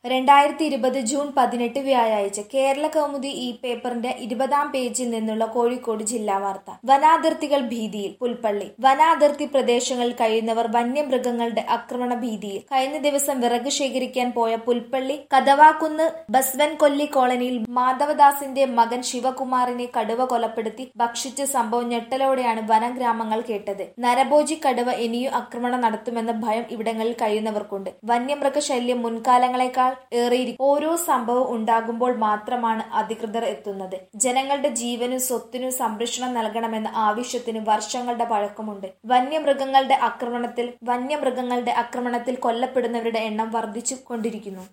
രണ്ടായിരത്തി ഇരുപത് ജൂൺ പതിനെട്ട് വ്യാഴാഴ്ച കേരള കൗമുദി ഈ പേപ്പറിന്റെ ഇരുപതാം പേജിൽ നിന്നുള്ള കോഴിക്കോട് ജില്ലാ വാർത്ത വനാതിർത്തികൾ ഭീതിയിൽ പുൽപ്പള്ളി വനാതിർത്തി പ്രദേശങ്ങളിൽ കഴിയുന്നവർ വന്യമൃഗങ്ങളുടെ ആക്രമണ ഭീതിയിൽ കഴിഞ്ഞ ദിവസം വിറക് ശേഖരിക്കാൻ പോയ പുൽപ്പള്ളി കദവാക്കുന്ന് ബസ്വൻ കൊല്ലി കോളനിയിൽ മാധവദാസിന്റെ മകൻ ശിവകുമാറിനെ കടുവ കൊലപ്പെടുത്തി ഭക്ഷിച്ച സംഭവം ഞെട്ടലോടെയാണ് വനം ഗ്രാമങ്ങൾ കേട്ടത് നരഭോജി കടുവ ഇനിയും ആക്രമണം നടത്തുമെന്ന ഭയം ഇവിടങ്ങളിൽ കഴിയുന്നവർക്കുണ്ട് വന്യമൃഗശല്യം മുൻകാലങ്ങളെക്കാൾ ഏറിയിരിക്കും ഓരോ സംഭവം ഉണ്ടാകുമ്പോൾ മാത്രമാണ് അധികൃതർ എത്തുന്നത് ജനങ്ങളുടെ ജീവനും സ്വത്തിനും സംരക്ഷണം നൽകണമെന്ന ആവശ്യത്തിന് വർഷങ്ങളുടെ പഴക്കമുണ്ട് വന്യമൃഗങ്ങളുടെ ആക്രമണത്തിൽ വന്യമൃഗങ്ങളുടെ ആക്രമണത്തിൽ കൊല്ലപ്പെടുന്നവരുടെ എണ്ണം വർദ്ധിച്ചു കൊണ്ടിരിക്കുന്നു